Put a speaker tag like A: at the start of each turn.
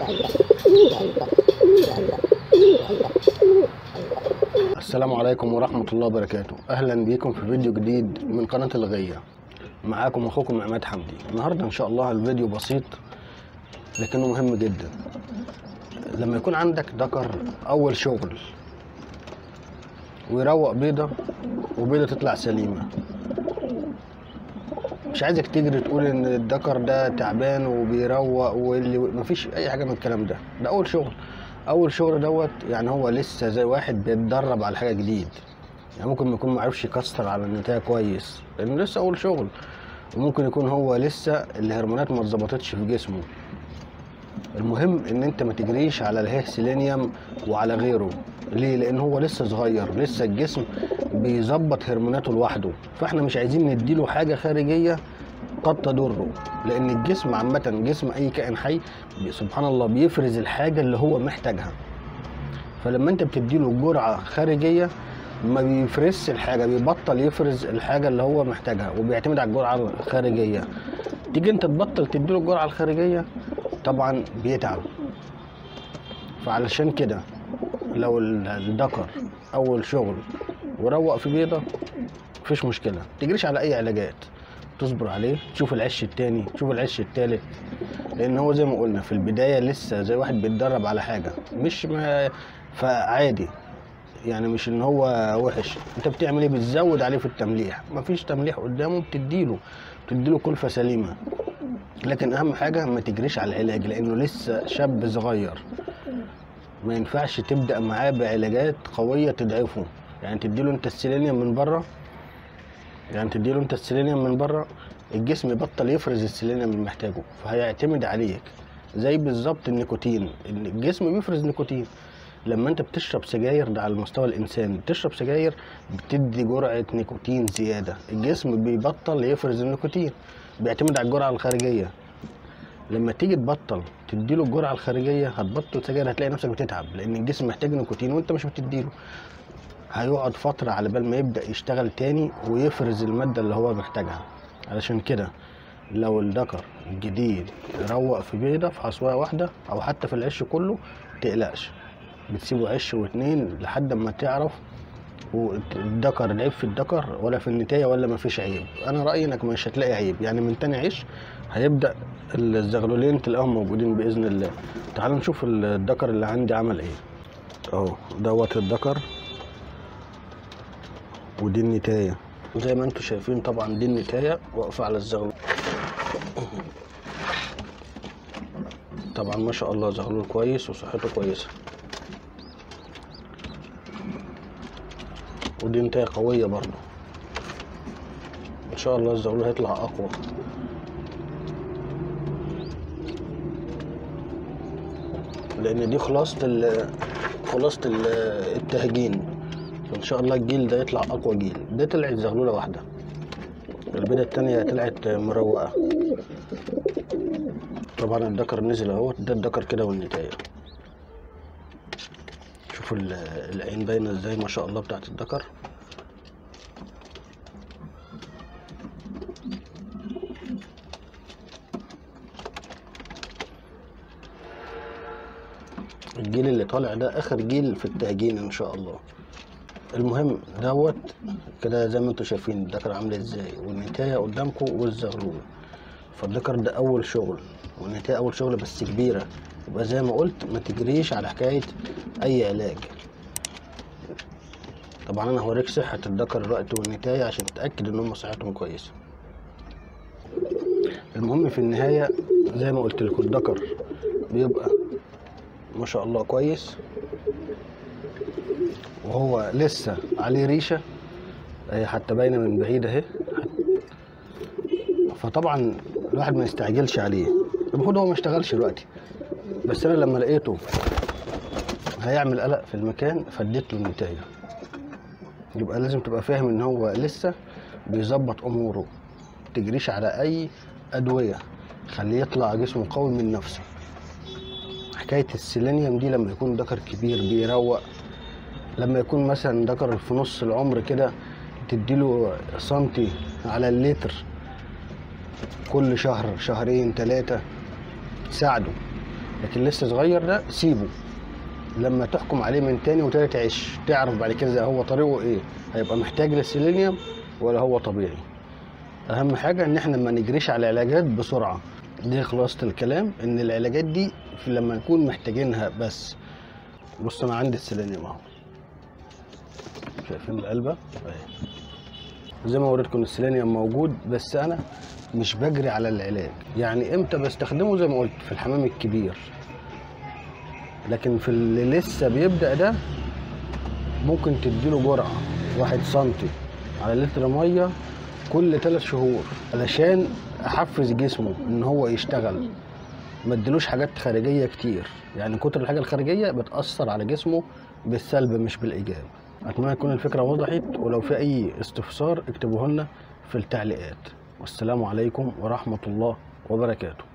A: السلام عليكم ورحمة الله وبركاته أهلا بيكم في فيديو جديد من قناة الغية معاكم أخوكم عماد حمدي النهاردة إن شاء الله الفيديو بسيط لكنه مهم جدا لما يكون عندك ذكر أول شغل ويروق بيضة وبيضة تطلع سليمة مش عايزك تجري تقول ان الذكر ده تعبان وبيروق واللي مفيش اي حاجه من الكلام ده ده اول شغل اول شغل دوت يعني هو لسه زي واحد بيتدرب على حاجه جديد يعني ممكن ما يكون معرفش يكسر على النتاية كويس لانه لسه اول شغل وممكن يكون هو لسه الهرمونات ما اتظبطتش في جسمه المهم ان انت ما تجريش على الهيه سيلينيوم وعلى غيره ليه لان هو لسه صغير لسه الجسم بيظبط هرموناته لوحده فاحنا مش عايزين نديله حاجه خارجيه قد تضره لان الجسم عامه جسم اي كائن حي بي- سبحان الله بيفرز الحاجه اللي هو محتاجها فلما انت بتديله جرعه خارجيه ما بيفرزش الحاجه بيبطل يفرز الحاجه اللي هو محتاجها وبيعتمد على الجرعه الخارجيه تيجي انت تبطل تديله الجرعه الخارجيه طبعا بيتعب فعلشان كده لو ال- الذكر اول شغل وروق في بيضه مفيش مشكله تجريش على اي علاجات تصبر عليه تشوف العش التاني تشوف العش التالت لان هو زي ما قلنا في البدايه لسه زي واحد بيتدرب على حاجه مش ما فعادي يعني مش ان هو وحش انت بتعمل ايه بتزود عليه في التمليح مفيش تمليح قدامه بتديله بتديله كلفه سليمه لكن اهم حاجه ما تجريش على العلاج لانه لسه شاب صغير ما ينفعش تبدا معاه بعلاجات قويه تضعفه يعني تديله انت السيلينيوم من بره يعني تديله انت السيلينيوم من بره الجسم يبطل يفرز السيلينيوم اللي محتاجه فهيعتمد عليك زي بالظبط النيكوتين إن الجسم بيفرز نيكوتين لما انت بتشرب سجاير ده على المستوى الانساني بتشرب سجاير بتدي جرعه نيكوتين زياده الجسم بيبطل يفرز النيكوتين بيعتمد على الجرعه الخارجيه لما تيجي تبطل تديله الجرعه الخارجيه هتبطل سجاير هتلاقي نفسك بتتعب لان الجسم محتاج نيكوتين وانت مش بتديله هيقعد فترة على بال ما يبدأ يشتغل تاني ويفرز المادة اللي هو محتاجها علشان كده لو الذكر الجديد روق في بيضة في حصواية واحدة أو حتى في العش كله متقلقش بتسيبه عش واتنين لحد ما تعرف والذكر العيب في الذكر ولا في النتاية ولا مفيش عيب أنا رأيي إنك مش هتلاقي عيب يعني من تاني عش هيبدأ الزغلولين تلاقيهم موجودين بإذن الله تعالوا نشوف الذكر اللي عندي عمل إيه أهو دوت الذكر ودي النتاية زي ما انتم شايفين طبعا دي النتاية واقفة على الزغلول طبعا ما شاء الله زغلول كويس وصحته كويسة ودي نتاية قوية برضو ان شاء الله الزغلول هيطلع اقوى لان دي خلاصة ال خلاصة ال- التهجين فان شاء الله الجيل ده يطلع اقوى جيل ده طلعت زغلوله واحده البيضه التانية طلعت مروقه طبعا الدكر نزل اهو ده الدكر كده والنتايه شوفوا ال- العين باينه ازاي ما شاء الله بتاعت الدكر الجيل اللي طالع ده اخر جيل في التهجين ان شاء الله المهم دوت كده زي ما انتم شايفين الذكر عامل ازاي والنتايه قدامكم والزغلول فالذكر ده اول شغل والنتايه اول شغل بس كبيره يبقى زي ما قلت ما تجريش على حكايه اي علاج طبعا انا هوريك صحه الذكر الوقت والنتايه عشان تتاكد ان هم صحتهم كويسه المهم في النهايه زي ما قلت لكم الذكر بيبقى ما شاء الله كويس وهو لسه عليه ريشه هي حتى باينه من بعيد اهي فطبعا الواحد ما يستعجلش عليه المفروض هو ما اشتغلش دلوقتي بس انا لما لقيته هيعمل قلق في المكان فديت له النتايه يبقى لازم تبقى فاهم ان هو لسه بيظبط اموره تجريش على اي ادويه خليه يطلع جسمه قوي من نفسه حكايه السيلينيوم دي لما يكون ذكر كبير بيروق لما يكون مثلا ذكر في نص العمر كده تديله سنتي على اللتر كل شهر شهرين ثلاثة تساعده لكن لسه صغير ده سيبه لما تحكم عليه من تاني وتالت عش تعرف بعد كده إذا هو طريقه ايه هيبقى محتاج للسيلينيوم ولا هو طبيعي اهم حاجه ان احنا ما نجريش على العلاجات بسرعه دي خلاصه الكلام ان العلاجات دي في لما نكون محتاجينها بس بص انا عندي السيلينيوم اهو شايفين القلبه اهي زي ما وريتكم السيلينيوم موجود بس انا مش بجري على العلاج يعني امتى بستخدمه زي ما قلت في الحمام الكبير لكن في اللي لسه بيبدا ده ممكن تديله جرعه واحد سنتي على لتر ميه كل ثلاث شهور علشان احفز جسمه ان هو يشتغل ما اديلوش حاجات خارجيه كتير يعني كتر الحاجه الخارجيه بتاثر على جسمه بالسلب مش بالايجاب اتمنى تكون الفكره وضحت ولو في اي استفسار اكتبوه لنا في التعليقات والسلام عليكم ورحمه الله وبركاته